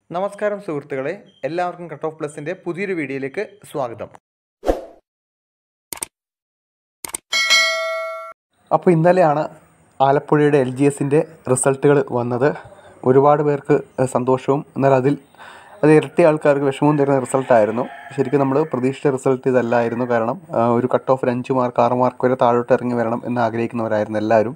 നമസ്കാരം സുഹൃത്തുക്കളെ എല്ലാവർക്കും കട്ട് ഓഫ് പ്ലസിൻ്റെ പുതിയൊരു വീഡിയോയിലേക്ക് സ്വാഗതം അപ്പോൾ ഇന്നലെയാണ് ആലപ്പുഴയുടെ എൽ ജി എസിൻ്റെ റിസൾട്ടുകൾ വന്നത് ഒരുപാട് പേർക്ക് സന്തോഷവും എന്നാൽ അതിൽ അത് ഇരട്ടി ആൾക്കാർക്ക് വിഷമവും തരുന്ന റിസൾട്ടായിരുന്നു ശരിക്കും നമ്മൾ പ്രതീക്ഷിച്ച റിസൾട്ട് ഇതല്ലായിരുന്നു കാരണം ആ, ഒരു കട്ട് ഓഫ് ഒരു അഞ്ച് മാർക്ക് ആറ് മാർക്ക് വരെ താഴോട്ട് ഇറങ്ങി വരണം എന്ന് ആഗ്രഹിക്കുന്നവരായിരുന്നു എല്ലാവരും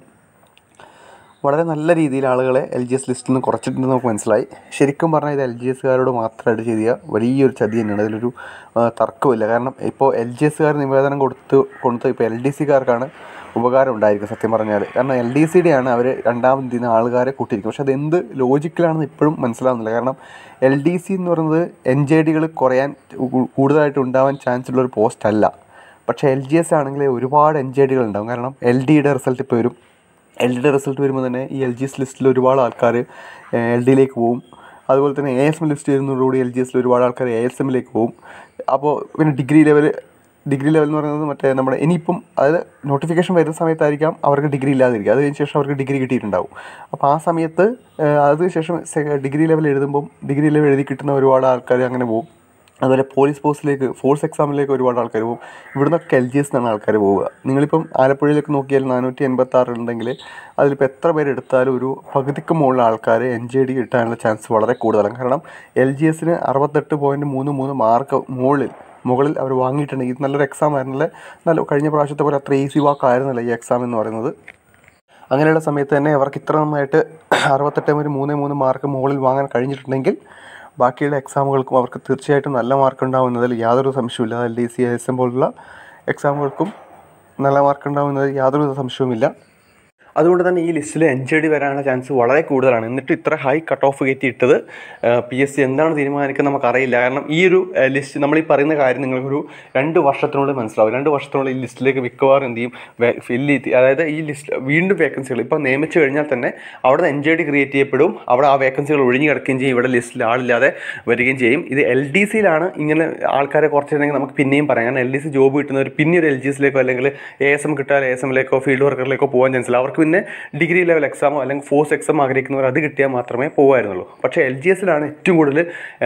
വളരെ നല്ല രീതിയിൽ ആളുകളെ എൽ ജി എസ് ലിസ്റ്റിൽ നിന്ന് കുറച്ചിട്ടുണ്ടെന്ന് നമുക്ക് മനസ്സിലായി ശരിക്കും പറഞ്ഞാൽ ഇത് എൽ ജി എസ്സുകാരോട് മാത്രമായിട്ട് ചെയ്ത വലിയൊരു ചതി തന്നെയാണ് അതിലൊരു ആ, തർക്കമില്ല കാരണം ഇപ്പോൾ എൽ ജി എസ്സുകാർ നിവേദനം കൊടുത്ത് കൊടുത്ത് ഇപ്പോൾ എൽ ഡി സിക്കാർക്കാണ് ഉപകാരം ഉണ്ടായിരിക്കും സത്യം പറഞ്ഞാൽ കാരണം എൽ ഡി സിയുടെ ആണ് അവർ രണ്ടാമത് ഇതിന് ആൾക്കാരെ കൂട്ടിയിരിക്കും പക്ഷെ അത് എന്ത് ലോജിക്കലാണെന്ന് ഇപ്പോഴും മനസ്സിലാവുന്നില്ല കാരണം എൽ ഡി സി എന്ന് പറയുന്നത് എൻ ജെ ഡികൾ കുറയാൻ കൂ- കൂടുതലായിട്ട് ഉണ്ടാവാൻ ചാൻസ് ഉള്ള ഒരു പോസ്റ്റ് അല്ല പക്ഷേ എൽ ജി എസ് ആണെങ്കിൽ ഒരുപാട് എൻ ജെ ഡികൾ ഉണ്ടാവും കാരണം എൽ ഡിയുടെ റിസൾട്ട് ഇപ്പോൾ വരും എൽ ഡിയുടെ റിസൾട്ട് വരുമ്പോൾ തന്നെ ഈ എൽ ജി എസ് ലിസ്റ്റിൽ ഒരുപാട് ആൾക്കാർ എൽ ഡിയിലേക്ക് പോകും അതുപോലെ തന്നെ എ എസ് എം ലിസ്റ്റ് വരുന്നതോടുകൂടി എൽ ജി എസിൽ ഒരുപാട് ആൾക്കാർ എ എസ് എമ്മിലേക്ക് പോകും അപ്പോൾ പിന്നെ ഡിഗ്രി ലെവൽ ഡിഗ്രി ലെവൽ എന്ന് പറയുന്നത് മറ്റേ നമ്മുടെ ഇനിയിപ്പം അതായത് നോട്ടിഫിക്കേഷൻ വരുന്ന സമയത്തായിരിക്കാം അവർക്ക് ഡിഗ്രി ഇല്ലാതിരിക്കുക അത് കഴിഞ്ഞ ശേഷം അവർക്ക് ഡിഗ്രി കിട്ടിയിട്ടുണ്ടാവും അപ്പോൾ ആ സമയത്ത് ഏഹ്, അതിനുശേഷം ഡിഗ്രി ലെവൽ എഴുതുമ്പം ഡിഗ്രി ലെവൽ എഴുതി കിട്ടുന്ന ഒരുപാട് ആൾക്കാർ അങ്ങനെ പോകും അതുപോലെ പോലീസ് പോസ്റ്റിലേക്ക് ഫോഴ്സ് എക്സാമിലേക്ക് ഒരുപാട് ആൾക്കാർ പോകും ഇവിടുന്നൊക്കെ എൽ ജി എസ് എന്നാണ് ആൾക്കാർ പോവുക നിങ്ങളിപ്പം ആലപ്പുഴയിലേക്ക് നോക്കിയാൽ നാനൂറ്റി എൺപത്തി ആറ് ഉണ്ടെങ്കിൽ അതിലിപ്പോൾ എത്ര പേര് എടുത്താലും ഒരു പകുതിക്ക് മുകളിൽ ആൾക്കാർ എൻ ജെ ഡി കിട്ടാനുള്ള ചാൻസ് വളരെ കൂടുതലാണ് കാരണം എൽ ജി എസിന് അറുപത്തെട്ട് പോയിൻറ്റ് മൂന്ന് മൂന്ന് മാർക്ക് മുകളിൽ മുകളിൽ അവർ വാങ്ങിയിട്ടുണ്ടെങ്കിൽ ഇത് നല്ലൊരു എക്സാം ആയിരുന്നില്ല നല്ല കഴിഞ്ഞ പ്രാവശ്യത്തെ പോലെ അത്ര ഈസി വാക്കായിരുന്നില്ല ഈ എക്സാം എന്ന് പറയുന്നത് അങ്ങനെയുള്ള സമയത്ത് തന്നെ അവർക്ക് ഇത്ര നന്നായിട്ട് അറുപത്തെട്ട് ഒരു മൂന്ന് മൂന്ന് മാർക്ക് മുകളിൽ വാങ്ങാൻ കഴിഞ്ഞിട്ടുണ്ടെങ്കിൽ ബാക്കിയുള്ള എക്സാമുകൾക്കും അവർക്ക് തീർച്ചയായിട്ടും നല്ല മാർക്ക് ഉണ്ടാവുന്നതിൽ യാതൊരു സംശയവുമില്ല L D C S M പോലുള്ള എക്സാമുകൾക്കും നല്ല മാർക്ക് ഉണ്ടാവുന്നതിൽ യാതൊരു സംശയവുമില്ല അതുകൊണ്ട് തന്നെ ഈ ലിസ്റ്റിൽ എൻ ജെ ഡി വരാനുള്ള ചാൻസ് വളരെ കൂടുതലാണ് എന്നിട്ട് ഇത്ര ഹൈ കട്ട് ഓഫ് കയറ്റിയിട്ടത് പി എസ് സി എന്താണ് തീരുമാനിക്കുന്നത് നമുക്കറിയില്ല കാരണം ഈ ഒരു ലിസ്റ്റ് നമ്മൾ ഈ പറയുന്ന കാര്യം നിങ്ങൾക്കൊരു രണ്ട് വർഷത്തിനുള്ളിൽ മനസ്സിലാവും രണ്ട് വർഷത്തിനുള്ളിൽ ഈ ലിസ്റ്റിലേക്ക് മിക്കവാറും എന്ത് ചെയ്യും ഫില്ല് ചെയ്ത് അതായത് ഈ ലിസ്റ്റ് വീണ്ടും വേക്കൻസികൾ ഇപ്പോൾ നിയമിച്ചു കഴിഞ്ഞാൽ തന്നെ അവിടെ എൻ ജെ ഡി ക്രിയേറ്റ് ചെയ്യപ്പെടും അവിടെ ആ വേക്കൻസികൾ ഒഴിഞ്ഞു കിടക്കുകയും ചെയ്യും ഇവിടെ ലിസ്റ്റിൽ ആളില്ലാതെ വരികയും ചെയ്യും ഇത് എൽ ഡി സിയിലാണ് ഇങ്ങനെ ആൾക്കാരെ കുറച്ചിട്ടുണ്ടെങ്കിൽ നമുക്ക് പിന്നെയും പറയാം കാരണം എൽ ഡി സി ജോബ് കിട്ടുന്നവർ പിന്നെ ഒരു എൽ ജി എസിലേക്കോ അല്ലെങ്കിൽ എ എസ് എം കിട്ടാൻ എ എസ് എമ്മിലേക്കോ ഫീൽഡ് വർക്കറിലേക്കോ പോകാൻ ചാൻസ് ഇല്ല അവർക്ക് പിന്നെ ഡിഗ്രി ലെവൽ എക്സാമോ അല്ലെങ്കിൽ ഫോഴ്സ് എക്സാം ആഗ്രഹിക്കുന്നവർ അത് കിട്ടിയാൽ മാത്രമേ പോകുമായിരുന്നുള്ളൂ പക്ഷേ എൽ ജി എസിലാണ് ഏറ്റവും കൂടുതൽ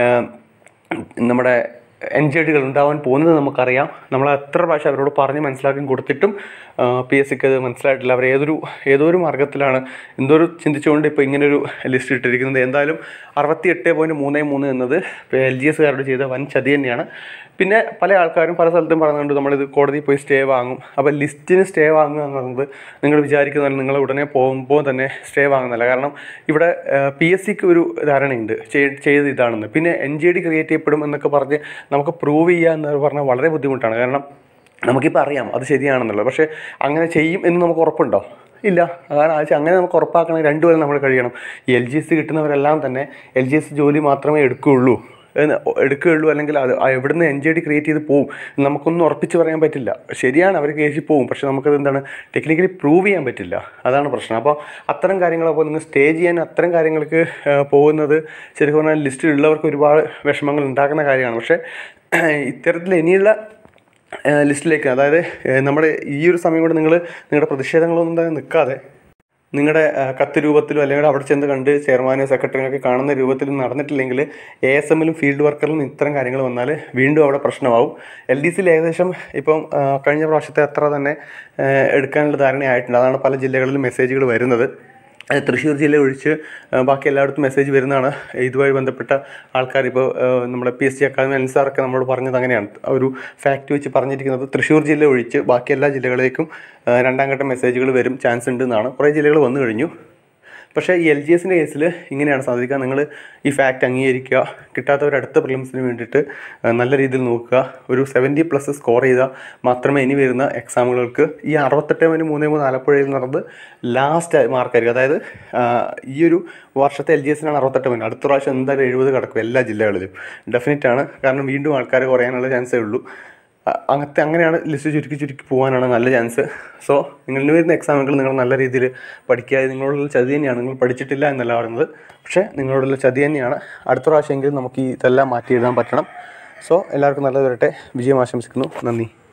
നമ്മുടെ എൻ ജി ഡികൾ ഉണ്ടാവാൻ പോകുന്നത് നമുക്കറിയാം നമ്മൾ എത്ര പ്രാവശ്യം അവരോട് പറഞ്ഞ് മനസ്സിലാക്കി കൊടുത്തിട്ടും പി എസ് സിക്ക് അത് മനസ്സിലായിട്ടില്ല അവർ ഏതൊരു ഏതോ ഒരു മാർഗ്ഗത്തിലാണ് എന്തോ ഒരു ചിന്തിച്ചുകൊണ്ട് ഇപ്പോൾ ഇങ്ങനൊരു ലിസ്റ്റ് ഇട്ടിരിക്കുന്നത് എന്തായാലും അറുപത്തി എട്ട് പോയിൻറ്റ് മൂന്ന് മൂന്ന് എന്നത് എൽ ജി എസ്സുകാരോട് ചെയ്ത വൻ ചതി തന്നെയാണ് പിന്നെ പല ആൾക്കാരും പല സ്ഥലത്തും പറയുന്നുണ്ട് നമ്മളിത് കോടതിയിൽ പോയി സ്റ്റേ വാങ്ങും അപ്പോൾ ലിസ്റ്റിന് സ്റ്റേ വാങ്ങുക എന്ന് പറയുന്നത് നിങ്ങൾ വിചാരിക്കുന്ന നിങ്ങൾ ഉടനെ പോകുമ്പോൾ തന്നെ സ്റ്റേ വാങ്ങുന്നില്ല കാരണം ഇവിടെ പി എസ് സിക്ക് ഒരു ധാരണയുണ്ട് ചെയ്- ചെയ്ത് ഇതാണെന്ന് പിന്നെ എൻ ജി ഡി ക്രിയേറ്റ് ചെയ്യപ്പെടും എന്നൊക്കെ പറഞ്ഞ് നമുക്ക് പ്രൂവ് ചെയ്യുക എന്ന് പറഞ്ഞാൽ വളരെ ബുദ്ധിമുട്ടാണ് കാരണം നമുക്കിപ്പോൾ അറിയാം അത് ശരിയാണെന്നുള്ളത് പക്ഷേ അങ്ങനെ ചെയ്യും എന്ന് നമുക്ക് ഉറപ്പുണ്ടോ ഇല്ല അതാണ് ആഴ്ച അങ്ങനെ നമുക്ക് ഉറപ്പാക്കണമെങ്കിൽ രണ്ട് കൊല്ലം നമ്മൾ കഴിയണം ഈ എൽ ജി എസ് കിട്ടുന്നവരെല്ലാം തന്നെ എൽ ജി എസ് ജോലി മാത്രമേ എടുക്കുകയുള്ളൂ എന്ന് എടുക്കുകയുള്ളൂ അല്ലെങ്കിൽ അത് ആ എവിടുന്ന് എൻ ജി ഡി ക്രിയേറ്റ് ചെയ്ത് പോവും നമുക്കൊന്നും ഉറപ്പിച്ച് പറയാൻ പറ്റില്ല ശരിയാണ് അവർ കേസിൽ പോവും പക്ഷേ നമുക്കത് എന്താണ് ടെക്നിക്കലി പ്രൂവ് ചെയ്യാൻ പറ്റില്ല അതാണ് പ്രശ്നം അപ്പോൾ അത്തരം കാര്യങ്ങളപ്പോൾ നിങ്ങൾ സ്റ്റേ ചെയ്യാൻ അത്തരം കാര്യങ്ങൾക്ക് ആ, പോകുന്നത് ശരിക്കും പറഞ്ഞാൽ ലിസ്റ്റിലുള്ളവർക്ക് ഒരുപാട് വിഷമങ്ങൾ ഉണ്ടാക്കുന്ന കാര്യമാണ് പക്ഷേ ഇത്തരത്തിൽ ഇനിയുള്ള ഏഹ് ലിസ്റ്റിലേക്ക് അതായത് ഏഹ് നമ്മുടെ ഈ ഒരു സമയം കൊണ്ട് നിങ്ങൾ നിങ്ങളുടെ പ്രതിഷേധങ്ങളൊന്നും തന്നെ നിൽക്കാതെ നിങ്ങളുടെ ഏഹ് കത്ത് രൂപത്തിലോ അല്ലെങ്കിൽ അവിടെ ചെന്ന് കണ്ട് ചെയർമാനോ സെക്രട്ടറിനൊക്കെ കാണുന്ന രൂപത്തിൽ നടന്നിട്ടില്ലെങ്കിൽ എ എസ് എമ്മിലും ഫീൽഡ് വർക്കറിലും ഇത്തരം കാര്യങ്ങൾ വന്നാൽ വീണ്ടും അവിടെ പ്രശ്നമാവും എൽ ഡി സിയിൽ ഏകദേശം ഇപ്പം ഏഹ് കഴിഞ്ഞ പ്രാവശ്യത്തെ അത്ര തന്നെ ഏഹ് എടുക്കാനുള്ള ധാരണയായിട്ടുണ്ട് അതാണ് പല ജില്ലകളിലും മെസ്സേജുകൾ വരുന്നത് അത് തൃശ്ശൂർ ജില്ല ഒഴിച്ച് ആ, ബാക്കി എല്ലായിടത്തും മെസ്സേജ് വരുന്നതാണ് ഇതുമായി ബന്ധപ്പെട്ട ആൾക്കാർ ഇപ്പോൾ നമ്മുടെ പി എസ് സി അക്കാദമി അൻസാറൊക്കെ നമ്മളോട് പറഞ്ഞത് അങ്ങനെയാണ് ആ ഒരു ഫാക്റ്റ് വെച്ച് പറഞ്ഞിരിക്കുന്നത് തൃശ്ശൂർ ജില്ല ഒഴിച്ച് ബാക്കി എല്ലാ ജില്ലകളിലേക്കും ആ, രണ്ടാം ഘട്ട മെസ്സേജുകൾ വരും ചാൻസ് ഉണ്ട് എന്നാണ് കുറേ ജില്ലകൾ വന്നു കഴിഞ്ഞു പക്ഷേ ഈ എൽ ജി എസിൻ്റെ കേസിൽ ഇങ്ങനെയാണ് സാധിക്കുക നിങ്ങൾ ഈ ഫാക്റ്റ് അംഗീകരിക്കുക കിട്ടാത്തവർ അടുത്ത പ്രിലിംസിന് വേണ്ടിയിട്ട് ആ, നല്ല രീതിയിൽ നോക്കുക ഒരു സെവൻറ്റി പ്ലസ് സ്കോർ ചെയ്താൽ മാത്രമേ ഇനി വരുന്ന എക്സാമുകൾക്ക് ഈ അറുപത്തെട്ട് പോയിൻറ്റ് മൂന്ന് മൂന്ന് ആലപ്പുഴയിൽ നടന്നത് ലാസ്റ്റ് മാർക്കായിരിക്കും അതായത് ആ, ഈ ഒരു വർഷത്തെ എൽ ജി എസിനാണ് അറുപത്തെട്ട് പോയിൻറ്റ് അടുത്ത പ്രാവശ്യം എന്തായാലും എഴുപത് കിടക്കും എല്ലാ ജില്ലകളിലും ഡെഫിനറ്റ് ആണ് കാരണം വീണ്ടും ആൾക്കാർ കുറയാനുള്ള ചാൻസേ ഉള്ളൂ അ- അങ്ങനത്തെ അങ്ങനെയാണ് ലിസ്റ്റ് ചുരുക്കി ചുരുക്കി പോകാനാണ് നല്ല ചാൻസ് സോ നിങ്ങളിൽ വരുന്ന എക്സാമുകൾ നിങ്ങൾ നല്ല രീതിയിൽ പഠിക്കുക ഇത് നിങ്ങളോടുള്ള ചതി തന്നെയാണ് നിങ്ങൾ പഠിച്ചിട്ടില്ല എന്നല്ല പറയുന്നത് പക്ഷേ നിങ്ങളോടുള്ള ചതി തന്നെയാണ് അടുത്ത പ്രാവശ്യമെങ്കിലും നമുക്ക് ഈ ഇതെല്ലാം മാറ്റി എഴുതാൻ പറ്റണം സോ എല്ലാവർക്കും നല്ലത് വരട്ടെ വിജയം ആശംസിക്കുന്നു നന്ദി